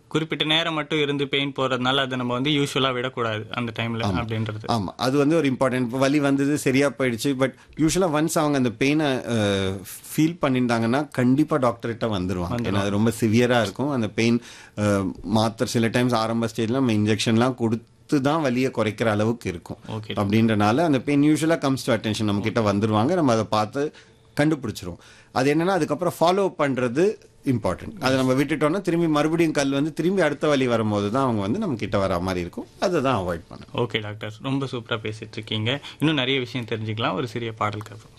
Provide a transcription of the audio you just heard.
குறிப்பிட்ட நேரம் மட்டும் இருந்து பெயின் போறதுனால அதை நம்ம வந்து யூஸ்வலா விடக்கூடாது அந்த டைம்ல அப்படின்றது ஆமா அது வந்து ஒரு இம்பார்ட்டன்ட் வலி வந்தது சரியா போயிடுச்சு பட் யூஸ்வலா ஒன்ஸ் அவங்க அந்த பெயினை ஃபீல் பண்ணியிருந்தாங்கன்னா கண்டிப்பா டாக்டர்கிட்ட வந்துருவாங்க ஏன்னா அது ரொம்ப சிவியரா இருக்கும் அந்த பெயின் மாத்திரை சில டைம்ஸ் ஆரம்ப ஸ்டேஜ்ல நம்ம இன்ஜெக்ஷன்லாம் கொடுத்து தான் வலியை குறைக்கிற அளவுக்கு இருக்கும் Okay. அப்படின்றனால அந்த பெயின் யூஸ்வலா கம்ஸ் டு அட்டென்ஷன் நம்ம கிட்ட வந்துருவாங்க நம்ம அதை பார்த்து கண்டுபிடிச்சிருவோம் அது என்னன்னா அதுக்கப்புறம் ஃபாலோ பண்றது இம்பார்ட்டன்ட் அதை நம்ம விட்டுட்டோம்னா திரும்பி மறுபடியும் கல் வந்து திரும்பி அடுத்த வலி வரும்போது தான் அவங்க வந்து நம்ம கிட்ட வர மாதிரி இருக்கும் அதை தான் அவாய்ட் பண்ணணும் ஓகே டாக்டர் ரொம்ப சூப்பரா பேசிட்டு இருக்கீங்க இன்னும் நிறைய விஷயம் தெரிஞ்சுக்கலாம் ஒரு சிறிய பாடலுக்கு அப்புறம்